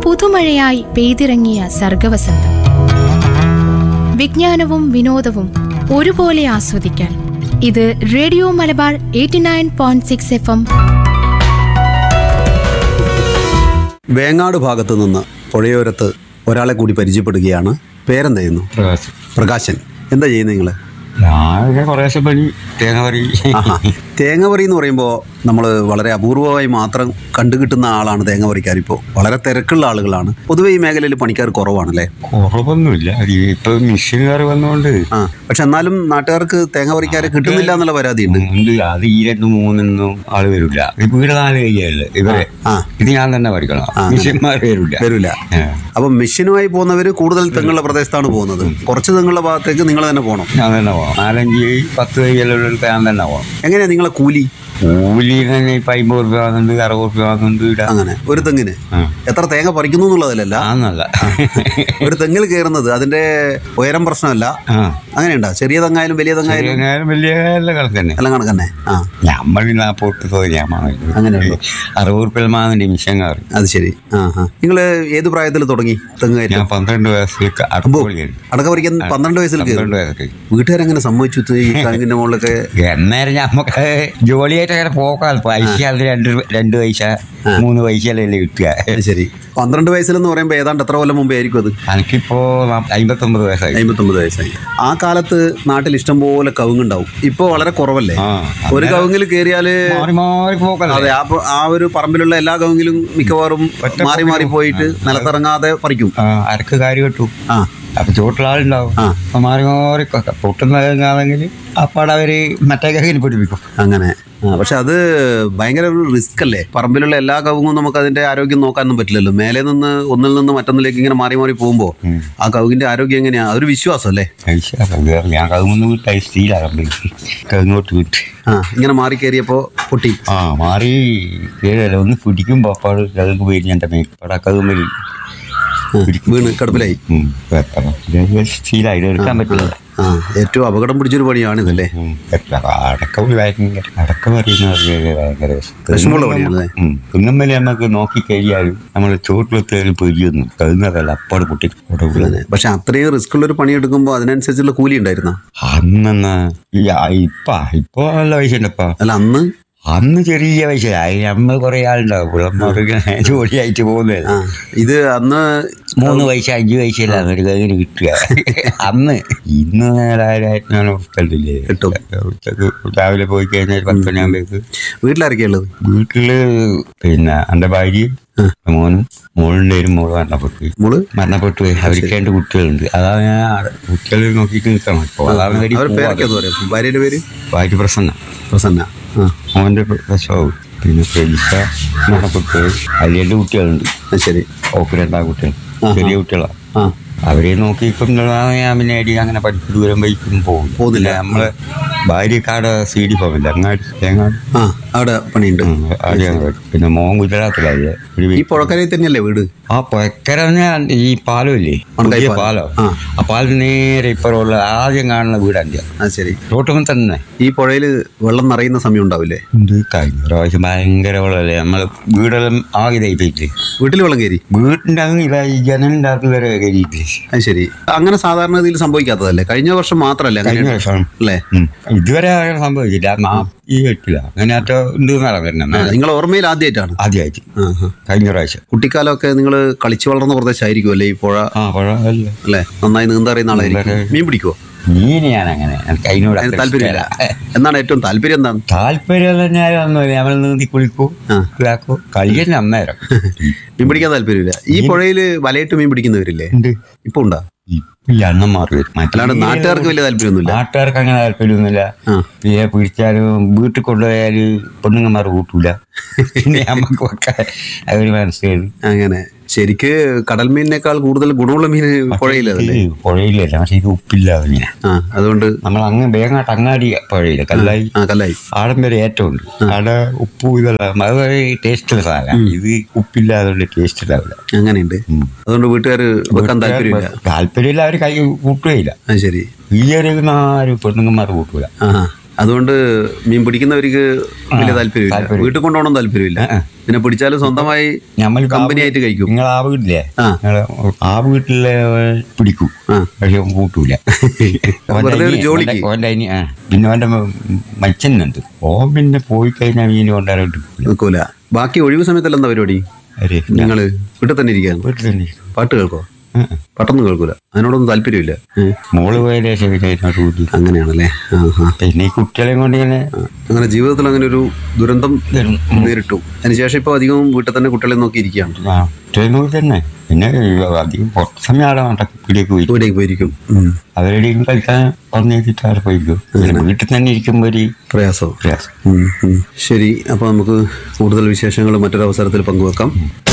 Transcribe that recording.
പുതുമഴയായി പെയ്തിറങ്ങിയ സർഗവസന്തം വിജ്ഞാനവും വിനോദവും ഒരുപോലെ ആസ്വദിക്കാൻ ഇത് radio Malabar eighty nine point six F M Vengad ഭാഗത്ത് നിന്ന് പുഴയോരത്ത് ഒരാളെ കൂടി പരിചയപ്പെടുകയാണ് പേരെന്താ ചെയ്യുന്നു പ്രകാശം പ്രകാശൻ എന്താ ചെയ്യുന്നത് നിങ്ങൾ ഞാൻ കുറേശ്ശെ പണി തേങ്ങ പറി തേങ്ങ എന്ന് പറയുമ്പോൾ നമ്മൾ വളരെ അപൂർവമായി മാത്രം കണ്ടുകിട്ടുന്ന ആളാണ് തേങ്ങ പറിക്കാർ ഇപ്പോൾ വളരെ തിരക്കുള്ള ആളുകളാണ് പൊതുവെ ഈ മേഖലയിൽ പണിക്കാർ കുറവാണല്ലേ കുറവൊന്നുമില്ല ഇപ്പൊ മെഷീനുകാർ വന്നുകൊണ്ട് ആ പക്ഷെ എന്നാലും നാട്ടുകാർക്ക് തേങ്ങ പറിക്കാരെ കിട്ടുന്നില്ല എന്നുള്ള പരാതിയുണ്ട് ഉണ്ട് അത് ഈ രണ്ടും മൂന്നൊന്നും ആള് വരില്ല വീട് നാല് കയ്യല്ലേ ഇവരെ ആ. ഇത് ഞാൻ തന്നെ പഠിക്കണം മെഷീന്മാർ വരില്ല വരില്ല അപ്പം മെഷീനുമായി പോകുന്നവർ കൂടുതൽ തെങ്ങുള്ള പ്രദേശത്താണ് പോകുന്നത് കുറച്ച് തെങ്ങുള്ള ഭാഗത്തേക്ക് നിങ്ങൾ തന്നെ പോകണം ഞാൻ തന്നെ പോകാം നാലഞ്ച് പത്ത് കയ്യെല്ലാം ഞാൻ തന്നെ പോകാം എങ്ങനെയാ നിങ്ങളെ കൂലി കൂലി തന്നെ ഇപ്പൊ അമ്പത് റുപ്യ വാങ്ങുന്നുണ്ട് അറുപത് റുപ്യ വാങ്ങുന്നുണ്ട് ഇടാ അങ്ങനെ ഒരു തെങ്ങിന് ആ. എത്ര തേങ്ങ പറിക്കുന്നു എന്നുള്ളതിലല്ല ആന്നല്ല ഒരു തെങ്ങിൽ കയറുന്നത് അതിന്റെ ഉയരം പ്രശ്നമല്ല ആ അങ്ങനെയുണ്ടോ ചെറിയ തെങ്ങായാലും വലിയ തെങ്ങായാലും ചെറിയ വലിയ എല്ലാം കണക്ക് തന്നെ എല്ലാം കണക്ക് തന്നെ ആ നമ്മൾ ആ പൊട്ട് തോന്നിയാ അങ്ങനെയുള്ളൂ. അറുപത് റുപ്യ വാങ്ങുന്നുണ്ട് മിഷൻകാർ അത് ശരി ആ ആ നിങ്ങൾ ഏത് പ്രായത്തിൽ തുടങ്ങി തെങ്ങ് കയറ്റം ഞാൻ പന്ത്രണ്ട് വയസ്സിൽ അടുപ്പോളി അടക്ക പറിക്കാൻ പന്ത്രണ്ട് വയസ്സിൽ കയറി പന്ത്രണ്ട് വയസ്സൊക്കെ വീട്ടുകാരെങ്ങനെ സമ്മതിച്ചു ഇത് ഈ തെങ്ങിന്റെ മുകളിലൊക്കെ എന്നേരം നമുക്ക് ജോലിയായിട്ട് അങ്ങനെ പോകാം പൈസ അത് രണ്ട് രണ്ട് പൈസ മൂന്ന് പൈസ അല്ലേ കിട്ടുക അത് ശരി പന്ത്രണ്ട് വയസ്സിലെന്ന് പറയുമ്പോൾ ഏതാണ്ട് എത്ര കൊല്ലം മുമ്പേ ആയിരിക്കും അത് എനിക്കിപ്പോ അമ്പത്തൊമ്പത് വയസ്സായി അമ്പത്തൊമ്പത് വയസ്സായി ആ കാലത്ത് നാട്ടിൽ ഇഷ്ടം പോലെ കവുങ്ങുണ്ടാവും ഇപ്പൊ വളരെ കുറവല്ലേ ആ ഒരു കവുങ്ങിൽ കയറിയാല് മാറി മാറി പോക്കല്ലേ അതെ ആ പ- ആ ഒരു പറമ്പിലുള്ള എല്ലാ കവുങ്ങിലും മിക്കവാറും മാറി മാറി പോയിട്ട് നിലത്തിറങ്ങാതെ പറിക്കും ആ, അരക്ക് കാര്യം കിട്ടും ആ അപ്പൊ ചോട്ടിലാളുണ്ടാവും ആ. അപ്പൊ മാറി മാറി പൊട്ടുന്നതെങ്കിൽ അപ്പാടെ അവര് മറ്റേ കഹിന് പിടിപ്പിക്കും അങ്ങനെ ആ, പക്ഷെ അത് ഭയങ്കര ഒരു റിസ്ക് അല്ലേ പറമ്പിലുള്ള എല്ലാ കവുങ്ങും നമുക്ക് അതിന്റെ ആരോഗ്യം നോക്കാനൊന്നും പറ്റില്ലല്ലോ മേലെ നിന്ന് ഒന്നിൽ നിന്ന് മറ്റൊന്നിലേക്ക് ഇങ്ങനെ മാറി മാറി പോകുമ്പോൾ ആ കവുങ്ങിന്റെ ആരോഗ്യം എങ്ങനെയാ അതൊരു വിശ്വാസം അല്ലേ പൈസ വേറെ ഞാൻ കവുങ്ങൊന്നും വിട്ടായി സ്റ്റീലാണ് കവുങ്ങോട്ട് വിട്ട് ആ ഇങ്ങനെ മാറി കയറിയപ്പോ പൊട്ടി ആ മാറി കേടല്ല ഒന്ന് പിടിക്കുമ്പോ അപ്പാട് കവുങ്ങ് പോയി എൻ്റെ മേൽപ്പാട് ആ കവുമ്പിൽ ആ, വീണ് കടുപ്പിലായി സ്റ്റീലായി ഇത് എടുക്കാൻ പറ്റില്ല ആ ഏറ്റവും അപകടം പിടിച്ചൊരു പണിയാണിതല്ലേ ഉം. എത്ര അടക്ക ഭയങ്കര അടക്ക പറയുന്നത് ഭയങ്കര വിഷമമുള്ള പണിയാണല്ലേ? കുന്നമ്മല് നമുക്ക് നോക്കി കഴിയാലും നമ്മൾ ചോട്ടിലെത്തേലും പെരിയൊന്നും കഴുന്നതല്ല അപ്പാട് പൊട്ടി അവിടെ വീഴുന്നത്. അതെ. പക്ഷെ അത്രയും റിസ്ക് ഉള്ള ഒരു പണി എടുക്കുമ്പോൾ അതിനനുസരിച്ചുള്ള കൂലി ഉണ്ടായിരുന്ന അന്നെന്നാ ഈ ആ- ഇപ്പ ഇപ്പൊ നല്ല പൈസ ഉണ്ടപ്പാ അല്ല അന്ന് അന്ന് ചെറിയ പൈസ നമ്മൾ കുറെ ആളുണ്ടാവും പിള്ളമാർക്ക് ജോലിയായിട്ട് പോകുന്നത് ആ ഇത് അന്ന് മൂന്ന് പൈസ അഞ്ച് പൈസ അല്ല ഒരു കയ്യിൽ കിട്ടുക അന്ന് ഇന്ന് നേരായിരം ഉറപ്പല്ലേ കിട്ടും. ഉച്ചക്ക് രാവിലെ പോയി കഴിഞ്ഞാൽ ഒരു പത്ത് മണിയാകുമ്പോഴേക്ക് വീട്ടിലാരൊക്കെയാ ഉള്ളത് വീട്ടില് പിന്നെ എൻ്റെ ഭാര്യയും മോനും മോളിൻ്റെ ഒരു മോള് മരണപ്പെട്ടു മോള് മരണപ്പെട്ടു പോയി അവർക്ക് രണ്ട് കുട്ടികളുണ്ട് അതാണ് ഞാൻ കുട്ടികളെ നോക്കിയിട്ട് നിൽക്കണം ഇപ്പോൾ അതാണ് വേണ്ടി അവരുടെ പേരൊക്കെ എന്താ പറയാ ഭാര്യയുടെ പേര് ഭാര്യ പ്രസന്ന പ്രസന്ന ആ മോൻ്റെ പ്രസവവും പിന്നെ പെരിസ മരണപ്പെട്ടു പോയി അതിൽ രണ്ട് കുട്ടികളുണ്ട് ആ, ശരി ഓക്ക് രണ്ടാം കുട്ടികൾ ചെറിയ കുട്ടികളാണ് ആ അവരെ നോക്കിക്കൊണ്ടാണ് ഞാൻ പിന്നെ അടി അങ്ങനെ പഠിപ്പ് ദൂരം വൈക്കും പോകും പോകുന്നില്ല. നമ്മളെ ഭാര്യക്കാട് സി ഡി പോകില്ല അങ്ങാടി തേങ്ങാട് ആ അവിടെ പണിയുണ്ട് ഉം, അവിടെയാണ് പോയത്. പിന്നെ മോൻ ഗുജറാത്തിലായി ഒരു ഈ പുഴക്കരയിൽ തന്നെയല്ലേ വീട് ആ പൊയക്കര ഈ പാലമില്ലേ മണക്കായി പുതിയ പാലം. പാലം ആ. ആ പാലം നേരെ ഇപ്പുറമുള്ള ആദ്യം കാണുന്ന വീട് എൻ്റെ ആ ശരി റോട്ടുമ്പോൾ തന്നെ ഈ പുഴയിൽ വെള്ളം നിറയുന്ന സമയം ഉണ്ടാവില്ലേ ഇത് കഴിഞ്ഞ പ്രാവശ്യം ഭയങ്കര വെള്ളമല്ലേ നമ്മള് വീടെല്ലാം ആകെ ഇതായിട്ടില്ലേ വീട്ടിൽ വെള്ളം കയറി വീട്ടിൻ്റെ അങ്ങ് ഇതായി ജനലിൻ്റെ അകത്ത് വരെ കയറിയിട്ടില്ലേ അത് ശരി അങ്ങനെ സാധാരണ ഇതിൽ സംഭവിക്കാത്തതല്ലേ കഴിഞ്ഞ വർഷം മാത്രമല്ലേ കഴിഞ്ഞ അങ്ങനെ വർഷം അല്ലേ ഉം. ഇതുവരെ അങ്ങനെ സംഭവിച്ചില്ല നാപ്പത്തി എട്ടില്ല അങ്ങനെ ആറ്റോ ഉണ്ട് നടക്കുന്നത് നിങ്ങൾ ഓർമ്മയിൽ ആദ്യമായിട്ടാണ് ആദ്യമായിട്ട് ആ, ആ. കഴിഞ്ഞ പ്രാവശ്യം കുട്ടിക്കാലമൊക്കെ നിങ്ങൾ കളിച്ചു വളർന്ന പ്രദേശമായിരിക്കും അല്ലേ ഈ പുഴ ആ കുഴപ്പമില്ല അല്ലേ നന്നായി നീന്തറിയുന്ന ആളായിരിക്കും നീന്തറിയ- മീൻ പിടിക്കുവോ മീൻ ഞാൻ അങ്ങനെ എനിക്ക് അതിനോട് അതിന് അത്ര താല്പര്യമില്ല ഇഷ്ടമല്ല. എന്താണ് ഏറ്റവും താല്പര്യം എന്താണ് താല്പര്യം തന്നെ ഒന്നുമില്ല നമ്മൾ നീന്തി കുളിക്കൂ ആ. ഇതാക്കൂ കളി തന്നെ അന്നേരം മീൻ പിടിക്കാൻ താല്പര്യമില്ല ഈ പുഴയിൽ വലയിട്ട് മീൻ പിടിക്കുന്നവരില്ലേ ഉണ്ട് ഇപ്പൊ ഉണ്ടാ ഇപ്പൊ ഈ അണ്ണം മാറി വരും മറ്റേ അല്ലാണ്ട് നാട്ടുകാർക്ക് വലിയ താല്പര്യമൊന്നുമില്ല നാട്ടുകാർക്ക് അങ്ങനെ താല്പര്യമൊന്നുമില്ല ആ. പിന്നെ പിടിച്ചാലും വീട്ടിൽ കൊണ്ടുപോയാൽ പെണ്ണുങ്ങന്മാർ കൂട്ടൂല പിന്നെ നമുക്കൊക്കെ അവർ മനസ്സിലായത് അങ്ങനെ ശരിക്ക് കടൽ മീനിനേക്കാൾ കൂടുതൽ ഗുണമുള്ള മീൻ പുഴയിലതല്ലേ പുഴയിലല്ല പക്ഷെ ഇത് ഉപ്പില്ലാതെ മീന ആ അതുകൊണ്ട് നമ്മൾ അങ്ങ് വേങ്ങാട്ട് അങ്ങാടി പുഴയില്ല കല്ലായി ആ കല്ലായി ആടം വരെ ഏറ്റവും ഉണ്ട് ആടെ ഉപ്പും ഇതെല്ലാം അത് ടേസ്റ്റുള്ള സാധനം ഇത് ഉപ്പില്ലാതെ ടേസ്റ്റ് ഉണ്ടാവില്ല അങ്ങനെയുണ്ട് ഉം. അതുകൊണ്ട് വീട്ടുകാർ വെക്കാൻ താല്പര്യമില്ല താല്പര്യമില്ല അവർ കൈ കൂട്ടുകയില്ല ആ ശരി ഈ ഒരു ആരും പെണ്ണുങ്ങന്മാർ കൂട്ടൂല ആ അതുകൊണ്ട് മീൻ പിടിക്കുന്നവർക്ക് വലിയ താല്പര്യമില്ല താല്പര്യം. വീട്ടിൽ കൊണ്ടുപോകണം താല്പര്യമില്ല പിന്നെ പിടിച്ചാലും സ്വന്തമായി നമ്മൾ കമ്പനി ആയിട്ട് കഴിക്കും നിങ്ങൾ ആ വീട്ടിലെ ആ. നിങ്ങള് ആ വീട്ടിലെ ഏ, പിടിക്കും ആ. പക്ഷെ അവൻ കൂട്ടൂല വെറുതെ ഒരു ജോലിക്ക്. ഓൻ്റെ അനി ആ പിന്നെ അവൻ്റെ മച്ചനുണ്ട് ഓൻ പിന്നെ പോയി കഴിഞ്ഞാൽ മീൻ കൊണ്ടുവരാൻ കിട്ടൂല നിൽക്കൂല ബാക്കി ഒഴിവ് സമയത്തല്ല എന്താ പരിപാടി അരെ നിങ്ങള് വീട്ടിൽ തന്നെ ഇരിക്കുകയാണ് വീട്ടിൽ തന്നെ ഇരിക്കും. പാട്ട് കേൾക്കോ ആ, ആ. പാട്ടൊന്നും കേൾക്കൂല അതിനോടൊന്നും താല്പര്യമില്ല ഏ, മോള് പോയ ശേഷം പിന്നെ അതിനോട് കൂടി അങ്ങനെയാണല്ലേ ആ ആ പിന്നെ ഈ കുട്ടികളെയും കൊണ്ട് ഇങ്ങനെ അങ്ങനെ ജീവിതത്തിൽ അങ്ങനെ ഒരു ദുരന്തം വരും. നേരിട്ടു അതിനുശേഷം ഇപ്പോൾ അധികവും വീട്ടിൽ തന്നെ കുട്ടികളെ നോക്കി ഇരിക്കുകയാണ് ആ കുട്ടികളെ നോക്കി തന്നെ പിന്നെ അധികം കുറച്ച് സമയം അവിടെ നടക്കും പിടിയൊക്കെ പോയി ഇവിടേക്ക് പോയിരിക്കും ഉം. അവരുടെയും കളിക്കാൻ പറഞ്ഞിട്ട് അവിടെ പോയിരിക്കും പിന്നെ വീട്ടിൽ തന്നെ ഇരിക്കുമ്പോൾ ഒരു പ്രയാസം പ്രയാസം ഉം, ഉം. ശരി അപ്പോൾ നമുക്ക് കൂടുതൽ വിശേഷങ്ങൾ മറ്റൊരു അവസരത്തിൽ പങ്കുവെക്കാം